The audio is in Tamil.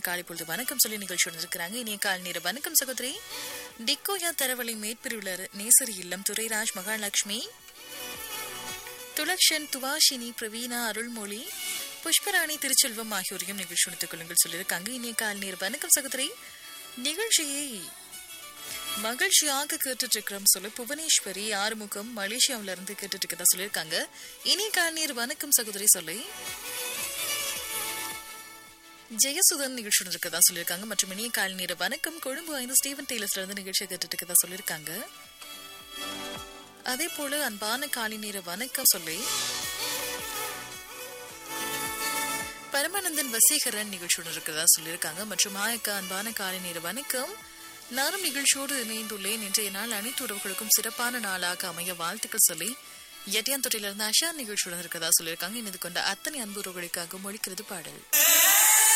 காலை பொழுது வணக்கம் சொல்லி நிகழ்ச்சி இருக்கிறாங்க இனிய கால் நேர வணக்கம் சகோதரி டிக்கோயா தரவழி மேற்பிரிவுள்ள நேசரி இல்லம் துரைராஜ் மகாலட்சுமி துலக்ஷன் துவாஷினி பிரவீனா அருள்மொழி புஷ்பராணி திருச்செல்வம் ஆகியோரையும் நிகழ்ச்சி எடுத்துக் கொள்ளுங்கள் சொல்லியிருக்காங்க இனிய கால் நேர வணக்கம் சகோதரி நிகழ்ச்சியை மகிழ்ச்சியாக கேட்டுட்டு இருக்கிறோம் சொல்லி புவனேஸ்வரி ஆறுமுகம் மலேசியாவில இருந்து கேட்டுட்டு இருக்கதா சொல்லியிருக்காங்க இனி கால்நீர் வணக்கம் சகோதரி சொல்லி ஜெயசுதன் நிகழ்ச்சி இருக்கதா சொல்லியிருக்காங்க மற்றும் இனிய கால்நீர் வணக்கம் கொழும்பு ஐந்து ஸ்டீவன் டெய்லர்ஸ்ல இருந்து நிகழ்ச்சியை கேட்டுட்டு இருக்கதா சொல்லியிருக்காங்க அதே போல அன்பான காலை நேர வணக்கம் சொல்லி பரமானந்தன் வசீகரன் நிகழ்ச்சியோடு இருக்கிறதா சொல்லியிருக்காங்க மற்றும் ஆயக்கா அன்பான காலை நேர வணக்கம் நானும் நிகழ்ச்சியோடு இணைந்துள்ளேன் இன்றைய நாள் அனைத்து உறவுகளுக்கும் சிறப்பான நாளாக அமைய வாழ்த்துக்கள் சொல்லி எட்டியாந்துறையிலிருந்து அஷா நிகழ்ச்சியுடன் இருக்கிறதா சொல்லியிருக்காங்க இணைந்து கொண்ட அத்தனை அன்பு உறவுகளுக்காக மொழிக்கிறது பாடல்